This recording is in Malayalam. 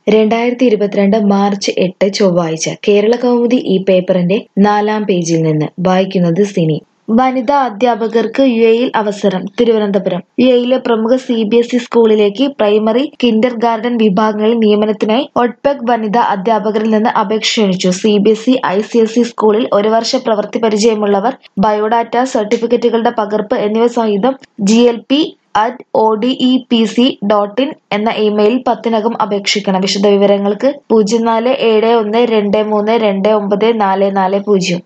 രണ്ടായിരത്തി ഇരുപത്തിരണ്ട് മാർച്ച് എട്ട് ചൊവ്വാഴ്ച കേരള കൗമുദി ഈ പേപ്പറിന്റെ നാലാം പേജിൽ നിന്ന് വായിക്കുന്നത് സിനി വനിതാ അധ്യാപകർക്ക് യു എയിൽ അവസരം തിരുവനന്തപുരം യു എയിലെ പ്രമുഖ സി ബി എസ് ഇ സ്കൂളിലേക്ക് പ്രൈമറി കിൻഡർ ഗാർഡൻ വിഭാഗങ്ങളിൽ നിയമനത്തിനായി ഒട്പെക് വനിതാ അധ്യാപകരിൽ നിന്ന് അപേക്ഷ ക്ഷണിച്ചു C B S E I C S E സ്കൂളിൽ ഒരു വർഷ പ്രവൃത്തി പരിചയമുള്ളവർ ബയോഡാറ്റ സർട്ടിഫിക്കറ്റുകളുടെ പകർപ്പ് എന്നിവ സഹിതം G L P at O D E P C dot in എന്ന ഇമെയിലിൽ പത്തിനകം അപേക്ഷിക്കണം വിശദവിവരങ്ങൾക്ക് പൂജ്യം നാല് ഏഴ് ഒന്ന് രണ്ട് മൂന്ന് രണ്ട് ഒമ്പത് നാല് നാല് പൂജ്യം